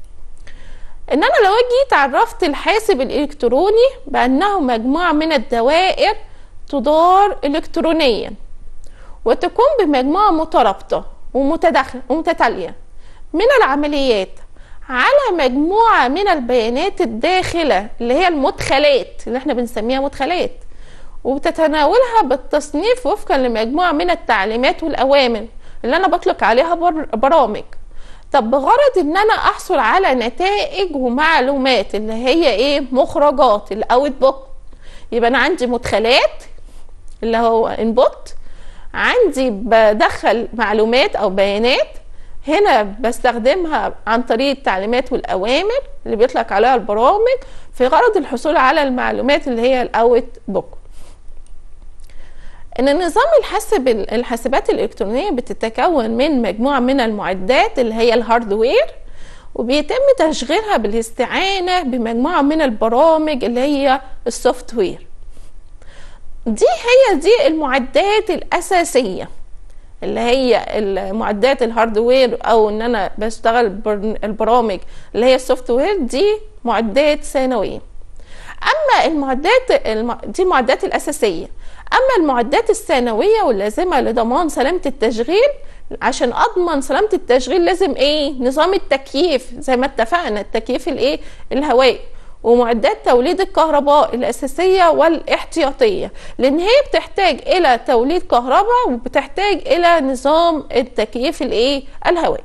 ان انا لو جيت عرفت الحاسب الالكتروني بانه مجموعه من الدوائر تدار إلكترونيا وتكون بمجموعة مترابطة ومتداخلة ومتتالية من العمليات على مجموعة من البيانات الداخلة اللي هي المدخلات اللي احنا بنسميها مدخلات وبتتناولها بالتصنيف وفقا لمجموعة من التعليمات والأوامر اللي أنا بطلق عليها برامج طب بغرض ان انا احصل على نتائج ومعلومات اللي هي ايه مخرجات الاوت بوك يبقى انا عندي مدخلات اللي هو انبوت عندي بدخل معلومات او بيانات هنا بستخدمها عن طريق التعليمات والاوامر اللي بيطلق عليها البرامج في غرض الحصول على المعلومات اللي هي الاوت بوك ان نظام الحاسب الحاسبات الالكترونيه بتتكون من مجموعه من المعدات اللي هي الهاردوير وبيتم تشغيلها بالاستعانه بمجموعه من البرامج اللي هي السوفت وير دي هي دي المعدات الاساسيه اللي هي المعدات الهاردوير او ان انا بشتغل البرامج اللي هي السوفت وير دي معدات ثانويه اما المعدات دي المعدات الاساسيه اما المعدات الثانويه واللازمه لضمان سلامه التشغيل عشان اضمن سلامه التشغيل لازم ايه نظام التكييف زي ما اتفقنا التكييف الايه الهوائي ومعدات توليد الكهرباء الأساسية والاحتياطية لأن هي بتحتاج إلى توليد كهرباء وبتحتاج إلى نظام التكييف الإيه الهوائي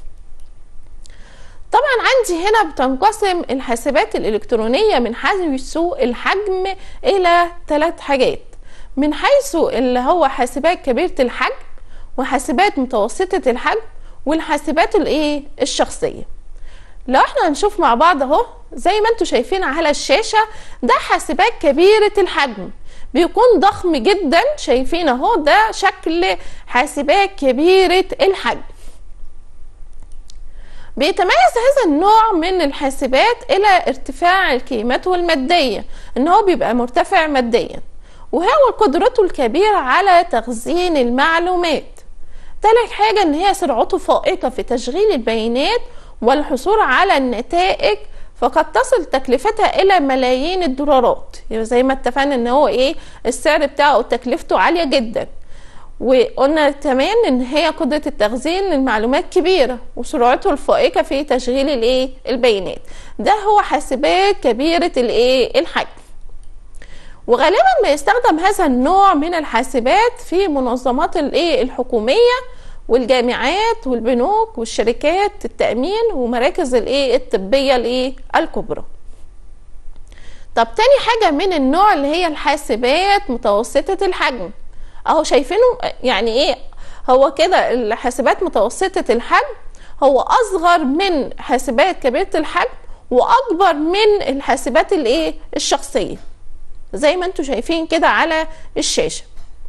طبعا عندي هنا بتنقسم الحاسبات الإلكترونية من حيث الحجم إلى ثلاث حاجات من حيث اللي هو حاسبات كبيرة الحجم وحاسبات متوسطة الحجم والحاسبات الايه الشخصية لو احنا هنشوف مع بعض اهو زي ما انتم شايفين على الشاشة ده حاسبات كبيرة الحجم بيكون ضخم جدا شايفين اهو ده شكل حاسبات كبيرة الحجم بيتميز هذا النوع من الحاسبات الى ارتفاع القيمته المادية ان هو بيبقى مرتفع ماديا وهو قدرته الكبيرة على تخزين المعلومات تالت حاجة ان هي سرعته فائقة في تشغيل البيانات والحصول على النتائج فقد تصل تكلفتها الى ملايين الدولارات يعني زي ما اتفقنا ان هو ايه السعر بتاعه تكلفته عالية جدا وقلنا كمان ان هي قدرة التخزين للمعلومات كبيرة وسرعته الفائقة في تشغيل الايه البيانات ده هو حاسبات كبيرة الايه الحجم وغالبا ما يستخدم هذا النوع من الحاسبات في منظمات الايه الحكوميه والجامعات والبنوك والشركات التامين ومراكز الايه الطبيه الايه الكبرى طب تاني حاجه من النوع اللي هي الحاسبات متوسطه الحجم اهو شايفينه يعني ايه هو كده الحاسبات متوسطه الحجم هو اصغر من حاسبات كبيره الحجم واكبر من الحاسبات الايه الشخصيه زي ما انتم شايفين كده على الشاشه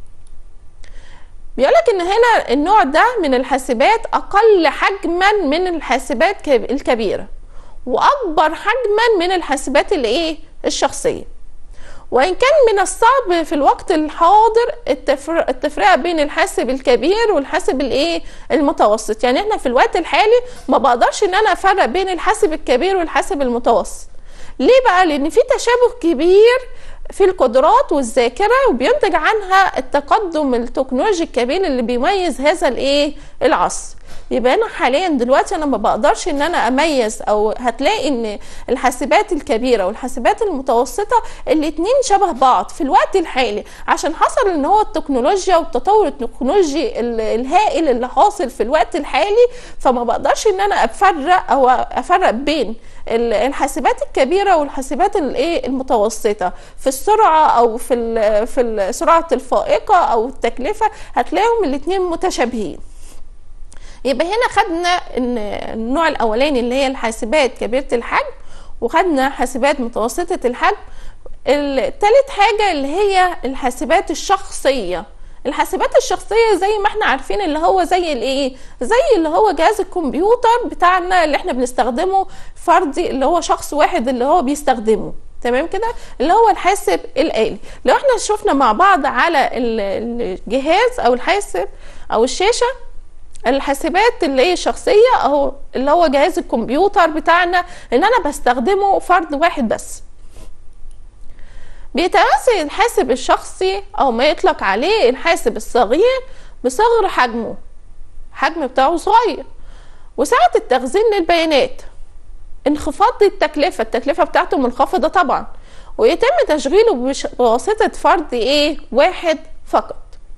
بيقولك ان هنا النوع ده من الحاسبات اقل حجما من الحاسبات الكبيره واكبر حجما من الحاسبات الايه الشخصيه وان كان من الصعب في الوقت الحاضر التفرقه بين الحاسب الكبير والحاسب الايه المتوسط يعني احنا في الوقت الحالي ما بقدرش ان انا افرق بين الحاسب الكبير والحاسب المتوسط ليه بقى لان في تشابه كبير في القدرات والذاكره وبينتج عنها التقدم التكنولوجي الكبير اللي بيميز هذا الايه العصر يبقى انا حاليا دلوقتي انا ما بقدرش ان انا اميز او هتلاقي ان الحاسبات الكبيره والحاسبات المتوسطه الاتنين شبه بعض في الوقت الحالي عشان حصل ان هو التكنولوجيا والتطور التكنولوجي الهائل اللي حاصل في الوقت الحالي فما بقدرش ان انا افرق او افرق بين الحاسبات الكبيره والحاسبات الايه المتوسطه في السرعه او في في سرعه الفائقه او التكلفه هتلاقيهم الاثنين متشابهين يبقى هنا خدنا ان النوع الاولاني اللي هي الحاسبات كبيره الحجم وخدنا حاسبات متوسطه الحجم التالت حاجه اللي هي الحاسبات الشخصيه الحاسبات الشخصيه زي ما احنا عارفين اللي هو زي الايه زي اللي هو جهاز الكمبيوتر بتاعنا اللي احنا بنستخدمه فردي اللي هو شخص واحد اللي هو بيستخدمه تمام كده اللي هو الحاسب الآلي لو احنا شفنا مع بعض على الجهاز او الحاسب او الشاشه الحاسبات اللي هي الشخصيه اهو اللي هو جهاز الكمبيوتر بتاعنا ان انا بستخدمه فرد واحد بس بيتمثل الحاسب الشخصي او ما يطلق عليه الحاسب الصغير بصغر حجمه حجم بتاعه صغير وسعة التخزين للبيانات انخفاض التكلفة التكلفة بتاعته منخفضة طبعا ويتم تشغيله بواسطة فرد ايه واحد فقط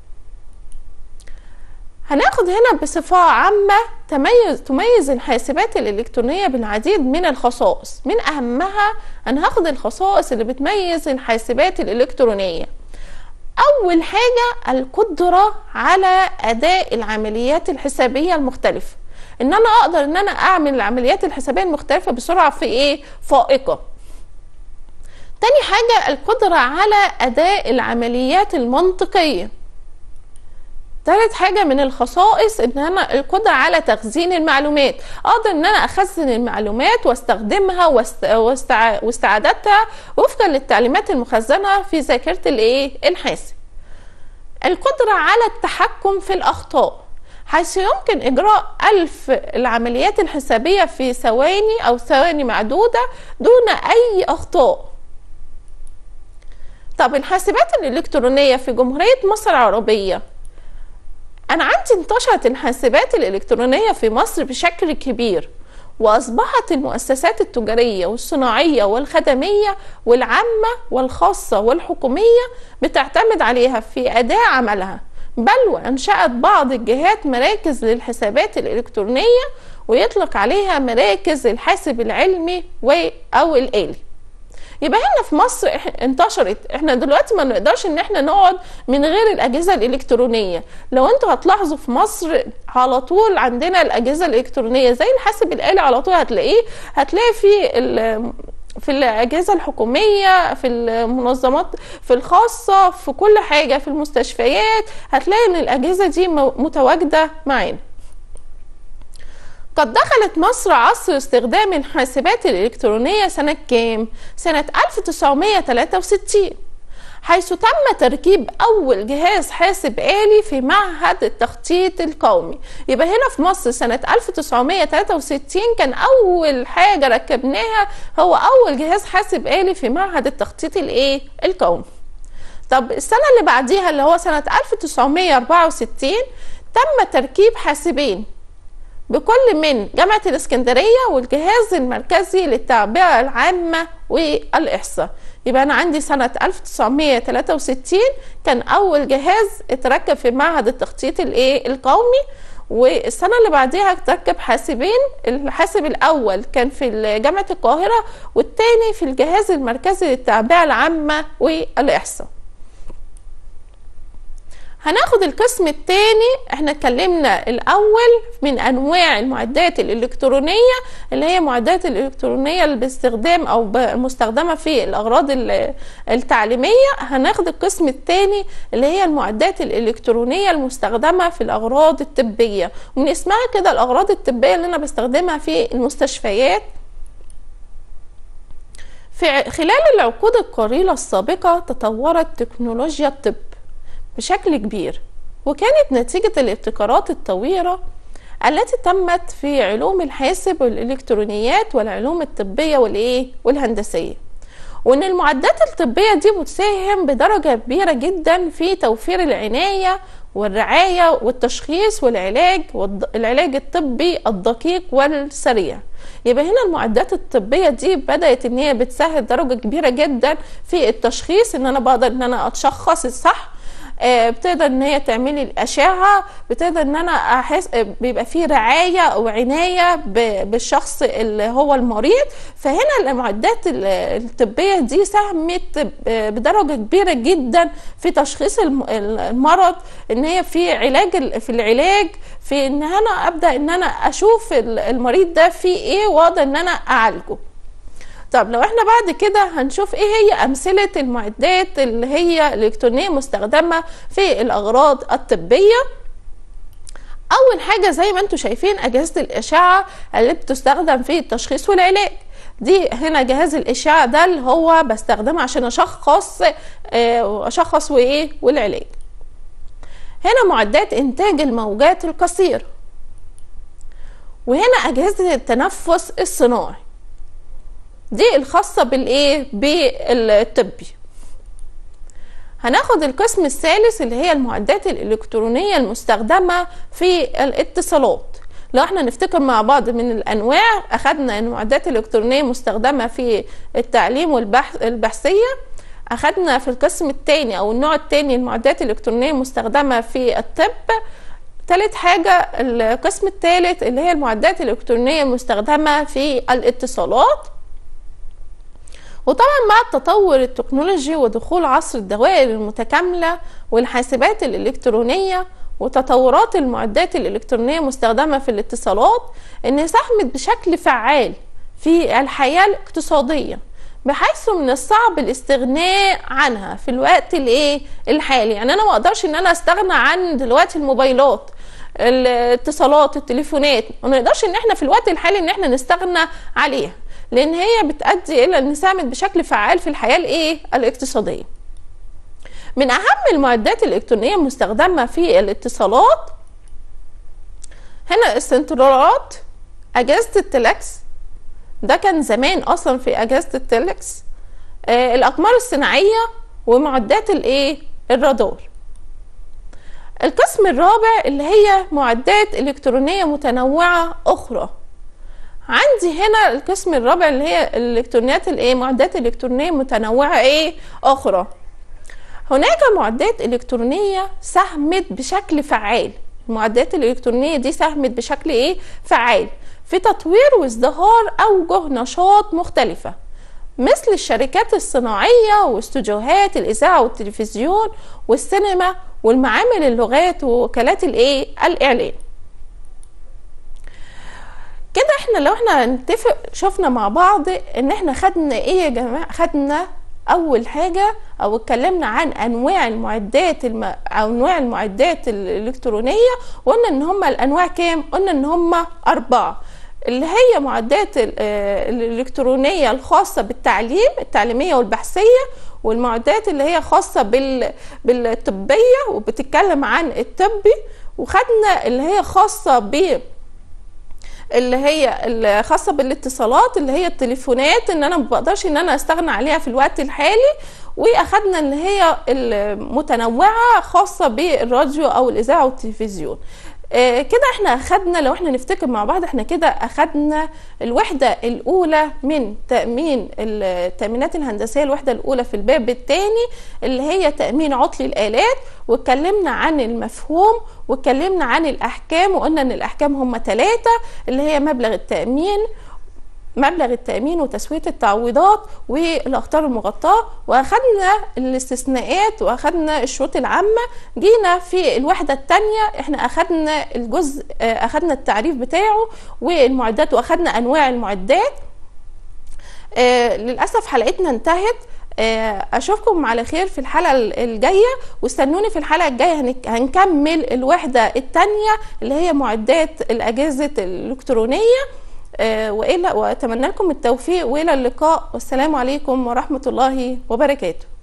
هناخد هنا بصفة عامة تميز تميز الحاسبات الإلكترونية بالعديد من الخصائص من أهمها أنا هاخد الخصائص اللي بتميز الحاسبات الإلكترونية أول حاجة القدرة على أداء العمليات الحسابية المختلفة إن أنا أقدر إن أنا أعمل العمليات الحسابية المختلفة بسرعة في إيه فائقة تاني حاجة القدرة على أداء العمليات المنطقية تالت حاجة من الخصائص ان انا القدرة على تخزين المعلومات اقدر ان انا اخزن المعلومات واستخدمها واست... واستع... واستعادتها وفقا للتعليمات المخزنة في ذاكرة الايه الحاسب القدرة على التحكم في الاخطاء حيث يمكن إجراء ألف العمليات الحسابية في ثواني أو ثواني معدودة دون أي أخطاء طب الحاسبات الإلكترونية في جمهورية مصر العربية أنا عندي انتشرت الحاسبات الإلكترونية في مصر بشكل كبير وأصبحت المؤسسات التجارية والصناعية والخدمية والعامة والخاصة والحكومية بتعتمد عليها في أداء عملها بل وأنشأت بعض الجهات مراكز للحسابات الإلكترونية ويطلق عليها مراكز الحاسب العلمي أو الآلي يبقى هنا في مصر انتشرت احنا دلوقتي ما نقدرش ان احنا نقعد من غير الاجهزه الالكترونيه لو انتوا هتلاحظوا في مصر على طول عندنا الاجهزه الالكترونيه زي الحاسب الالي على طول هتلاقيه هتلاقي في في الأجهزة الحكومية في المنظمات في الخاصة في كل حاجة في المستشفيات هتلاقي ان الأجهزة دي متواجدة معانا قد دخلت مصر عصر استخدام الحاسبات الإلكترونية سنة كام؟ سنة 1963 حيث تم تركيب أول جهاز حاسب آلي في معهد التخطيط القومي يبقى هنا في مصر سنة 1963 كان أول حاجة ركبناها هو أول جهاز حاسب آلي في معهد التخطيط الإيه؟ القومي طب السنة اللي بعديها اللي هو سنة 1964 تم تركيب حاسبين بكل من جامعة الإسكندرية والجهاز المركزي للتعبئة العامة والإحصاء يبقى أنا عندي سنة 1963 كان أول جهاز اتركب في معهد التخطيط الإيه القومي والسنة اللي بعديها اتركب حاسبين الحاسب الأول كان في جامعة القاهرة والتاني في الجهاز المركزي للتعبئة العامة والإحصاء هناخد القسم الثاني احنا اتكلمنا الاول من انواع المعدات الالكترونيه اللي هي معدات الالكترونيه اللي باستخدام او مستخدمه في الاغراض التعليميه هناخد القسم الثاني اللي هي المعدات الالكترونيه المستخدمه في الاغراض الطبيه ومن اسمها كده الاغراض الطبيه اللي انا بستخدمها في المستشفيات في خلال العقود القليله السابقه تطورت تكنولوجيا الطب بشكل كبير وكانت نتيجة الابتكارات الطويلة التي تمت في علوم الحاسب والإلكترونيات والعلوم الطبية والإيه والهندسية وإن المعدات الطبية دي بتساهم بدرجة كبيرة جدا في توفير العناية والرعاية والتشخيص والعلاج والعلاج الطبي الدقيق والسريع يبقى هنا المعدات الطبيه دي بدات ان هي بتسهل درجه كبيره جدا في التشخيص ان انا بقدر ان انا اتشخص الصح آه، بتقدر ان هي تعملي الاشعه بتقدر ان انا احس آه، بيبقى فيه رعايه وعنايه بالشخص اللي هو المريض فهنا المعدات الطبيه دي ساهمت بدرجه كبيره جدا في تشخيص المرض ان هي في علاج في العلاج في ان انا ابدا ان انا اشوف المريض ده فيه ايه واقدر ان انا اعالجه طب لو احنا بعد كده هنشوف ايه هي امثله المعدات اللي هي الكترونيه مستخدمه في الاغراض الطبيه اول حاجه زي ما انتم شايفين اجهزه الاشعه اللي بتستخدم في التشخيص والعلاج دي هنا جهاز الاشعه ده اللي هو بستخدمه عشان اشخص آه، اشخص وايه والعلاج هنا معدات انتاج الموجات القصيره وهنا اجهزه التنفس الصناعي دي الخاصه بالايه بالطبي هناخد القسم الثالث اللي هي المعدات الإلكترونية المستخدمة في الاتصالات لو احنا نفتكر مع بعض من الأنواع أخدنا المعدات الإلكترونية المستخدمة في التعليم والبحث البحثية أخدنا في القسم الثاني أو النوع الثاني المعدات الإلكترونية المستخدمة في الطب تالت حاجة القسم الثالث اللي هي المعدات الإلكترونية المستخدمة في الاتصالات وطبعا مع التطور التكنولوجي ودخول عصر الدوائر المتكاملة والحاسبات الإلكترونية وتطورات المعدات الإلكترونية المستخدمة في الاتصالات إن ساهمت بشكل فعال في الحياة الاقتصادية بحيث من الصعب الاستغناء عنها في الوقت الايه الحالي يعني انا ما اقدرش ان انا استغنى عن دلوقتي الموبايلات الاتصالات التليفونات ما نقدرش ان احنا في الوقت الحالي ان احنا نستغنى عليها لان هي بتؤدي الى ان ساهمت بشكل فعال في الحياه الايه الاقتصاديه من اهم المعدات الالكترونيه المستخدمه في الاتصالات هنا السنترالات اجهزه التلكس ده كان زمان اصلا في اجهزه التلكس آه الاقمار الصناعيه ومعدات الايه الرادار القسم الرابع اللي هي معدات الكترونيه متنوعه اخرى عندي هنا القسم الرابع اللي هي الالكترونيات الايه معدات الكترونيه متنوعه ايه اخرى هناك معدات الكترونيه ساهمت بشكل فعال المعدات الالكترونيه دي ساهمت بشكل ايه فعال في تطوير وازدهار اوجه نشاط مختلفه مثل الشركات الصناعيه واستوديوهات الاذاعه والتلفزيون والسينما والمعامل اللغات ووكالات الايه الاعلام كده احنا لو احنا نتفق شفنا مع بعض ان احنا خدنا ايه يا جماعه خدنا اول حاجه او اتكلمنا عن انواع المعدات الم... او انواع المعدات الالكترونيه وقلنا ان هم الانواع كام قلنا ان هم اربعه اللي هي معدات الالكترونيه الخاصه بالتعليم التعليميه والبحثيه والمعدات اللي هي خاصه بال... بالطبيه وبتتكلم عن الطبي وخدنا اللي هي خاصه ب اللي هي الخاصه بالاتصالات اللي هي التليفونات ان انا ما بقدرش ان انا استغنى عليها في الوقت الحالي واخدنا اللي هي المتنوعه خاصه بالراديو او الاذاعه والتلفزيون آه كده احنا اخدنا لو احنا نفتكر مع بعض احنا كده اخدنا الوحده الاولى من تامين التامينات الهندسيه الوحده الاولى في الباب الثاني اللي هي تامين عطل الالات واتكلمنا عن المفهوم واتكلمنا عن الاحكام وقلنا ان الاحكام هم ثلاثه اللي هي مبلغ التامين مبلغ التأمين وتسوية التعويضات والأخطار المغطاة وأخدنا الاستثناءات وأخدنا الشروط العامة جينا في الوحدة الثانية احنا أخدنا الجزء أخدنا التعريف بتاعه والمعدات وأخدنا أنواع المعدات آه للأسف حلقتنا انتهت اشوفكم على خير في الحلقه الجايه واستنوني في الحلقه الجايه هنكمل الوحده الثانيه اللي هي معدات الاجهزه الالكترونيه والى واتمنى لكم التوفيق والى اللقاء والسلام عليكم ورحمه الله وبركاته